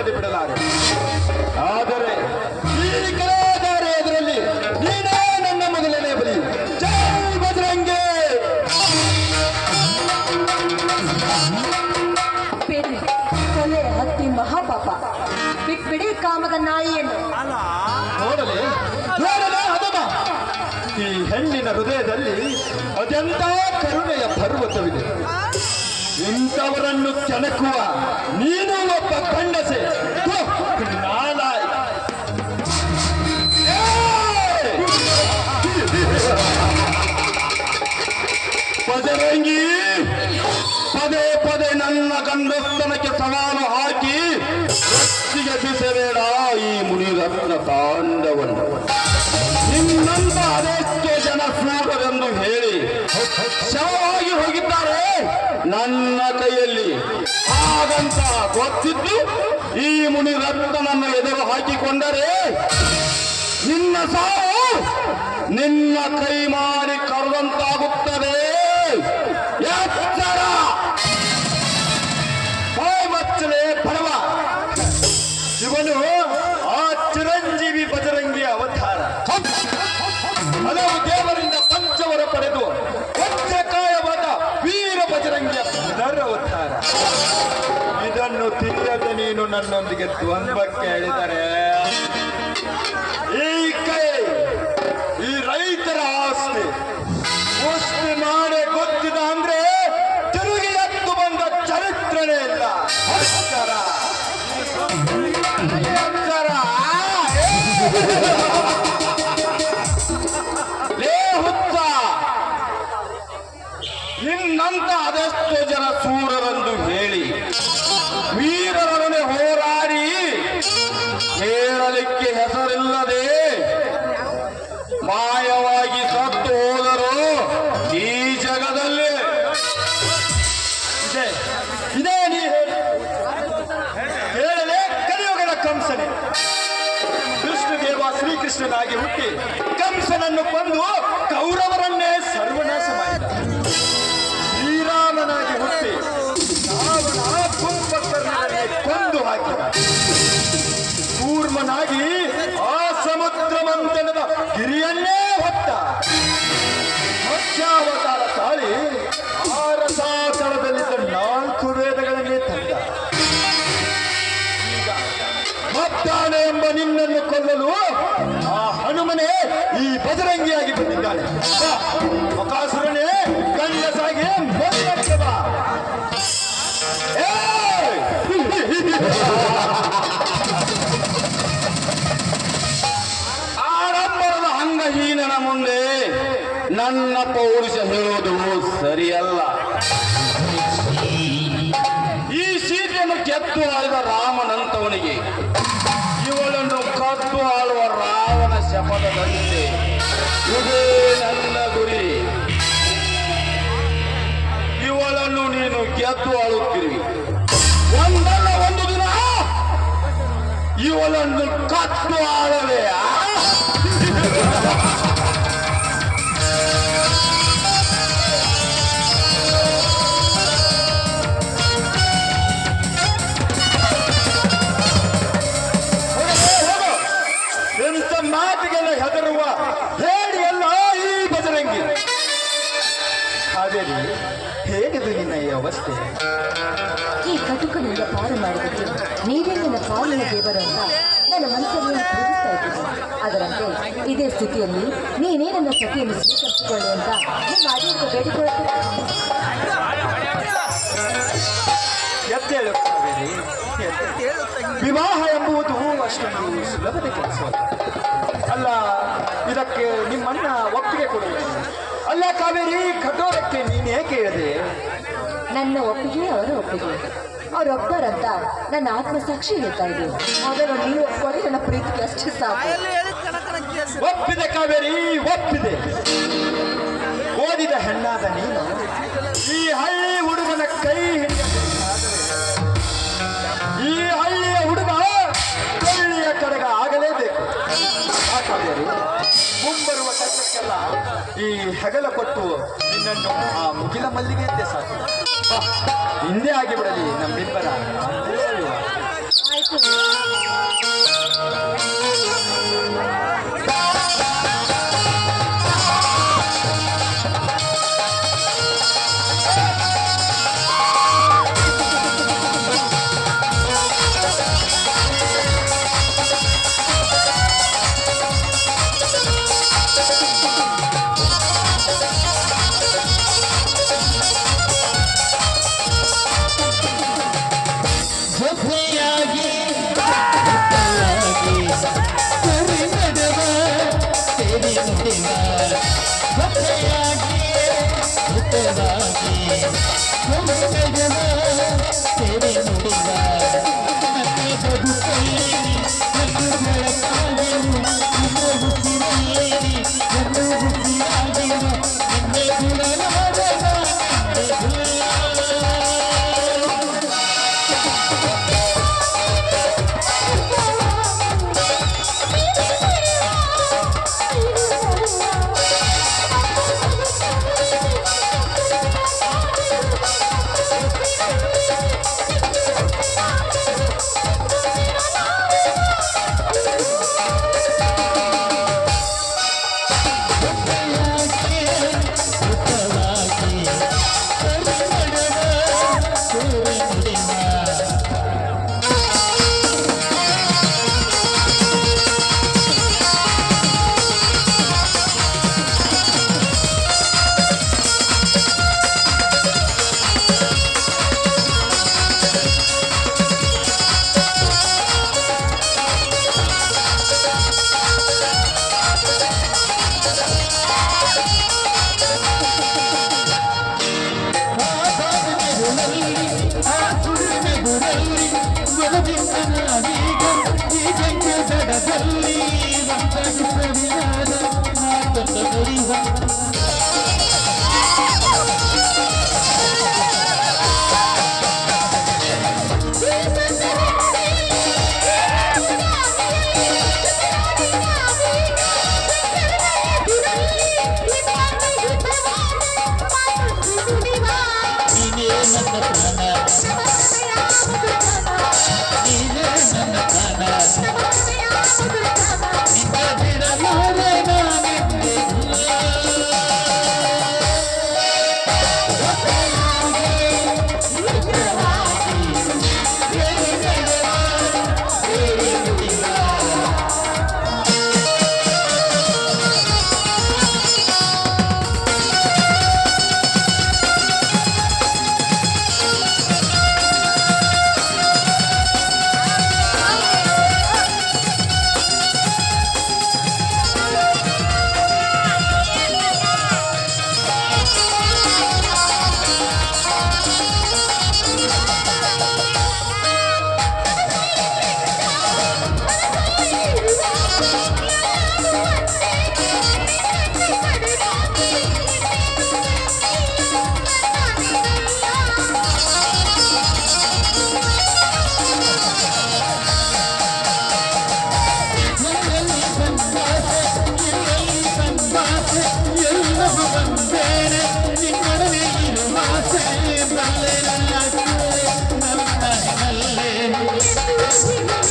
ಇಲ್ಲದೆ ಬಿಡಲಾರೆ ಆದರೆ ಈ ಕಲಾಧಾರೆ ಎದುರಲ್ಲಿ ನೀನೇ ನನ್ನ ಮೊದಲನೇ ಬಲಿ ಜೈ ಬಜರಂಗೆ ಬೇಡ್ರಿ ಕೊಲೆ ಹತ್ತಿ ಮಹಾಪಾಪ ಬಿಟ್ಬಿಡಿ ಕಾಮದ ನಾಯಿಯನ್ನು ನೋಡಲೆ ನೋಡಲೆ ಹದಮ ಈ ಹೆಣ್ಣಿನ ಹೃದಯದಲ್ಲಿ ಅದೆಂತ ಕರುಣೆಯ ಪರ್ವತವಿದೆ ಇಂಥವರನ್ನು ಕೆಣಕುವ ನೀನು ಒಬ್ಬ ಗಂಡಸೆ ಥು, ನಾಲಾಯ್ ಬಜರಂಗಿ ಪದೇ ಪದೇ ನನ್ನ ಗಂಡಸ್ತನಕ್ಕೆ ಸವಾಲು ಹಾಕಿ ರಸ್ತಿಗೆ ಬಿಸಬೇಡ ಈ ಮುನಿರತ್ನ ತಾಂಡವನ್ನು ನಿನ್ನಂತ ಅದೆಷ್ಟೋ ಜನ ಸೂರರೆಂದು ಹೇಳಿ ಶವವಾಗಿ ಹೋಗಿದ್ದಾರೆ ನನ್ನ ಕೈಯಲ್ಲಿ ಹಾಗಂತ ಗೊತ್ತಿದ್ದು ಈ ಮುನಿರತ್ನನನ್ನು ಎದುರು ಹಾಕಿಕೊಂಡರೆ ನಿನ್ನ ಸಾವು ನಿನ್ನ ಕೈ ಮಾಡಿ ಕರೆದಂತಾಗುತ್ತದೆ ಎಚ್ಚರ ಹೋಯ್ ಮಚ್ಚಲೆ ಬಡವ ಇವನು ಆ ಚಿರಂಜೀವಿ ಬಜರಂಗಿ ಅವತಾರ ಹಲವು ದೇವರಿಂದ ಪಂಚವರ ಪಡೆದು ವಜ್ರಕಾಯವಾದ ವೀರ ಬಜರಂಗಿಯ ಪುನರ್ ಅವತಾರ ಇದನ್ನು ತಿಳಿಯದೆ ನೀನು ನನ್ನೊಂದಿಗೆ ದ್ವಂದ್ವಕ್ಕೆ ಹೇಳಿದರೆ ಈ ಕೈ ಈ ರೈತರ ಆಸ್ತಿ ಪುಷ್ಟಿ ಮಾಡಿ ಗೊತ್ತಿದ ಅಂದ್ರೆ ತಿರುಗಿ ಎತ್ತು ಬಂದ ಚರಿತ್ರೆನೇ ಇಲ್ಲ ಎಚ್ಚರ ಎಚ್ಚರ ಲೇ ಹುಚ್ಚ ನಿನ್ನಂತ ಅದೆಷ್ಟೋ ಜನ ಸೂರರೆಂದು ಹೇಳಿ ವೀರರೊಡನೆ ಹೋರಾಡಿ ಹೇಳಲಿಕ್ಕೆ ಹೆಸರಿಲ್ಲದೆ ಮಾಯವಾಗಿ ಸತ್ತು ಹೋದರು ಈ ಜಗದಲ್ಲಿ ಇದೆ ಇದೇ ನೀ ಹೇಳಿ ಹೇಳಲೆ ಕಲಿಯುಗದ ಕಂಸನೆ ಕೃಷ್ಣದೇವ ಶ್ರೀಕೃಷ್ಣನಾಗಿ ಹುಟ್ಟಿ ಕಂಸನನ್ನು ಕೊಂದು ಕೌರವರನ್ನೇ ಸರ್ವನಾಶ ಮಾಡಿದ ಶ್ರೀರಾಮನಾಗಿ ಹುಟ್ಟಿ ರಾವಣ ಕುಂಭಕರ್ಣನನ್ನೇ ಕೊಂದು ಹಾಕಿದ ಕೂರ್ಮನಾಗಿ ಆ ಸಮುದ್ರ ಮಂಥನದ ಗಿರಿಯನ್ನೇ ಹೊತ್ತ ಮತ್ಸ್ಯಾವತಾರ ತಾಳಿ ಆ ರಸಾತಳದಲ್ಲಿದ್ದ ನಾಲ್ಕು ವೇದಗಳನ್ನೇ ತಂದ ಈಗ ಮದ್ದಾನೆ ಎಂಬ ನಿನ್ನನ್ನು ಕೊಲ್ಲಲು ಆ ಹನುಮನೇ ಈ ಬಜರಂಗಿಯಾಗಿ ಬಂದಿದ್ದಾನೆ ಬಾ, ಬಕಾಸುರನೇ ಗಂಡಸಾಗಿ ಮೊದಲಕ್ಕೆ ಬಾ ಏಯ್! ಆಡಂಬರದ ಅಂಗಹೀನನ ಮುಂದೆ ನನ್ನ ಪೌರುಷ ಹೇಳುವುದು ಸರಿಯಲ್ಲ ಈ ಸೀತೆಯನ್ನು ಕೆತ್ತು ಆಳಿದ ರಾಮನಂತವನಿಗೆ ಇವಳನ್ನು ಕತ್ತು ಆಳುವ ರಾವಣ ಶಪಥದಂತೆ ಇದೇ ನನ್ನ ಗುರಿ ಇವಳನ್ನು ನೀನು ಗೆದ್ದು ಆಳುತ್ತಿರುವಿ ಒಂದಲ್ಲ ಒಂದು ದಿನ ಇವಳನ್ನು ಕತ್ತು ಆಳವೆ ಎಂತ ಮಾತಿಗೆಲ್ಲ ಹೆದರುವ ಹೇಳಿ ಅಲ್ಲ ಈ ಬಜರಂಗಿ ಹಾವೇರಿ ಹೇಗಿದೆ ನಿನ್ನ ಈ ಅವಸ್ಥೆ ಈ ಕಟುಕನಿಂದ ಪಾರು ಮಾಡಿಬಿಟ್ಟು ನೀವೇ ನನ್ನ ಪಾಲಿನ ದೇವರು ಅಂತ ನನ್ನ ಮನಸ್ಸಲ್ಲಿ ಪ್ರೇರಿಸ್ತಾ ಇದ್ದೀನಿ ಅದರಂತೆ ಇದೇ ಸ್ಥಿತಿಯಲ್ಲಿ ನೀನೇ ನನ್ನ ಸತಿಯನ್ನು ಸ್ವೀಕರಿಸಿಕೊಳ್ಳಿ ಅಂತ ನಿಮ್ಮ ಆದೇಶ ಬೇಡಿಕೊಳ್ಳುತ್ತೇನೆ ಎದ್ದೇಳು ಕಾವೇರಿ ಎದ್ದೇಳು. ವಿವಾಹ ಎಂಬುದು ಅಷ್ಟೊಂದು ಸುಲಭದ ಕೆಲಸ ಅಲ್ಲ ಇದಕ್ಕೆ ನಿಮ್ಮನ್ನ ಒಪ್ಪಿಗೆ ಕೊಡುವೆ ಅಲ್ಲ ಕಾವೇರಿ ಕಠೋರಕ್ಕೆ ನೀನ್ ಏಕೆ ಹೇಳಿದೆ ನನ್ನ ಒಪ್ಪಿಗೆ ಅವರ ಒಪ್ಪಿಗೆ ಅವ್ರು ಒಪ್ಪಾರಂತ ನನ್ನ ಆತ್ಮಸಾಕ್ಷಿ ಹೇಳ್ತಾ ಇದೆ ಮೊದಲು ನೀವು ಒಪ್ಕೊಳ್ಳಿ ನನ್ನ ಪ್ರೀತಿಗೆ ಅಷ್ಟೇ ಸಾಕು ಒಪ್ಪಿದೆ ಕಾವೇರಿ ಒಪ್ಪಿದೆ ಓದಿದ ಹೆಣ್ಣಾದ ನೀನು ಈ ಹಳ್ಳಿ ಹುಡುಗನ ಕೈ ಹಿಡಿಯಬೇಕಾದರೆ ಈ ಹಳ್ಳಿಯ ಹುಡುಗ ಕೊಳ್ಳಿಯ ಕಡೆಗ ಆಗಲೇಬೇಕು ಆ ಕಾವೇರಿ ಮುಂಬರುವ ಕಷ್ಟಕ್ಕೆಲ್ಲ ಈ ಹೆಗಲ ಕೊಟ್ಟು ನಿನ್ನನ್ನು ಆ ಮುಗಿಲ ಮಲ್ಲಿಗೆಯಂತೆ ಸಾಕು ಬಾ, ಹಿಂದೆ ಆಗಿಬಿಡಲಿ ನಮ್ಮಿಬ್ಬರ ಆಯ್ತು ಜೊತೆಯಾಗಿ ಜೊತೆಯಾಗಿ ಸರಿ ನಡೆವ ಸೇರಿ ನುಡಿವ ಜೊತೆಯಾಗಿ ಜೊತೆಯಾಗಿ ಸರಿ ನಡೆವ ಸೇರಿ ನುಡಿವ ನನ್ನ ಬದುಕಲ್ಲಿ ನನ್ನ ಬೆಳಕಾಗಿರು ನನ್ನ ಉಸಿರಲ್ಲಿ ನನ್ನ ಉಸಿರಾಗಿರು ನಿನ್ನೆ ಗುಣನಾದ ನಿನ್ನೆ ನೀನೇ ನನ್ನ ಪ್ರಾಣ ನೀನೇ ನನ್ನ ಪ್ರಾಣ ನಿನ್ನ ಬಿಡಲಾರೆ ನಾನೆಂದೇ ನನ್ನ